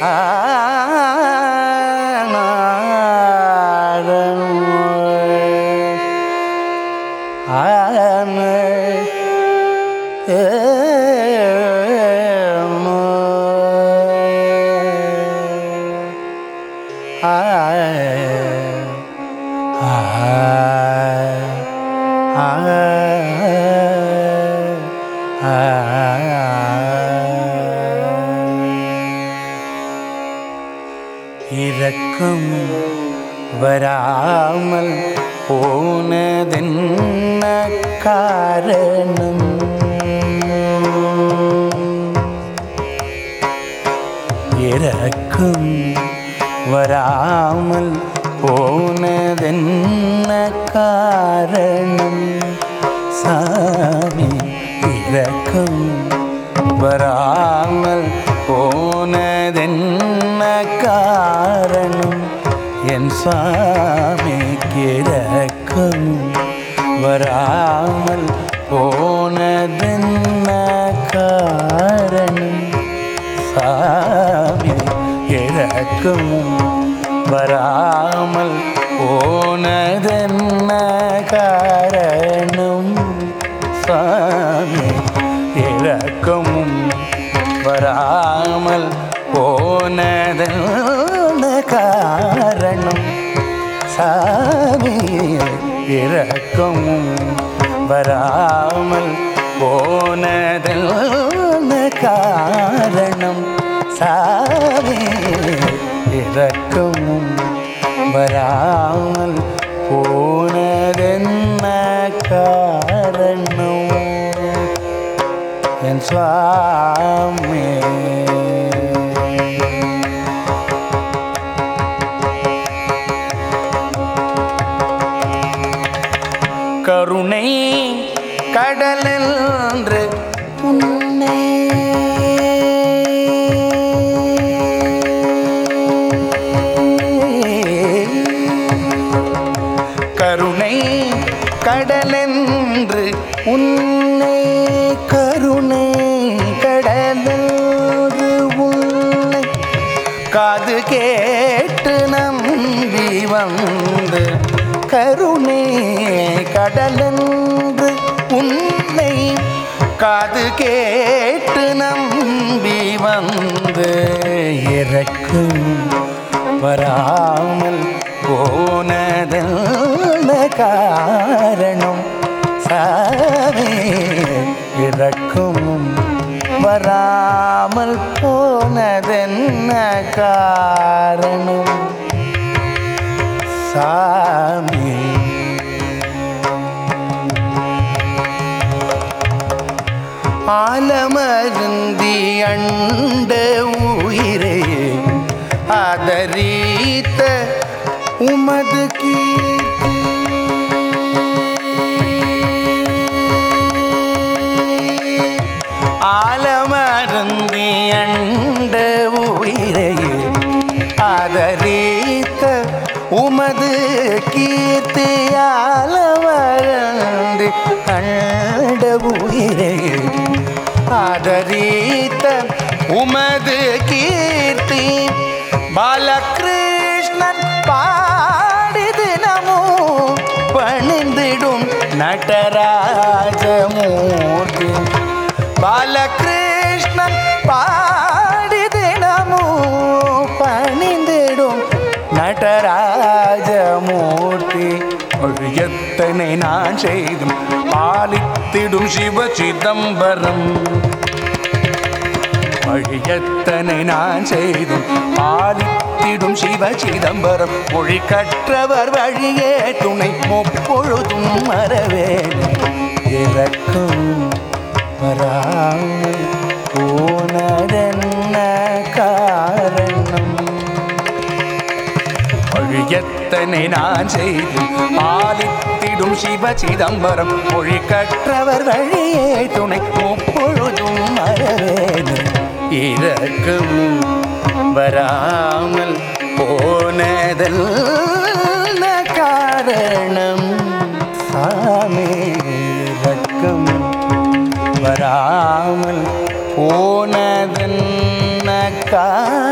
இரக்கம் வராமல் போனதென்ன காரணம் இரக்கம் வராமல் போனதென்ன காரணம் சாமி இரக்கம் வராமல் போனதென்ன காரணம் என் சாமிக்கு இரக்கம் வராமல் போனதென்ன காரணம் சாமி இறக்கும் வராமல் போனதென்ன காரணம் சாமி இறக்கமும் வராமல் போனதென்ன காரணம் சாமி இறக்கமும் வராமல் போனதென்ன காரணம் சாமி இறக்கமும் வராமல் போனதென்ன காரணம் என் சுவாமி கருணை கடலென்று உன்னை கருணை கடலென்று உன்னை கருணை கடலென்று உன்னை காது கேட்டு நம்பி வந்து கருணை கடலென்று உன்னை காது கேட்டு நம்பி வந்து இறக்கும் வராமல் போனதென்ன காரணம் சாமி இறக்கும் வராமல் போனதென்ன காரணம் சாமி ஆலமருந்தி அண்ட உயிரே ஆதரித்த உமது கீர்த்தி ஆலமருந்தி அண்ட உயிரே ஆதரித்த உமது கீர்த்தி ஆலமருந்தி அண்ட உயிரே ஆதரித்த உமது கீர்த்தி பாலகிருஷ்ணன் பாடி தினமும் பணிந்திடும் நடராஜமூர்த்தி பாலகிருஷ்ணன் பாடி தினமும் பணிந்திடும் நடராஜமூர்த்தி எத்தனை நான் செய்தும் பாலித்திடும் சிவ சிதம்பரம் வழியத்தனை நான் செய்தும் பாலித்திடும் சிவ சிதம்பரம் மொழி கற்றவர் வழியே துணை முப்பொழுதும் மறவேன் இறக்கும் வராமல் போனதென்ன காரணம் வழியத்தனை நான் செய்தும் பாலித்திடும் சிவ சிதம்பரம் மொழி கற்றவர் வழியே துணை முப்பொழுதும் மறவேன் இறக்கும் வராமல் போனதல்ல காரணம் சாமி இறக்கும் வராமல் போனதென்ன காரணம்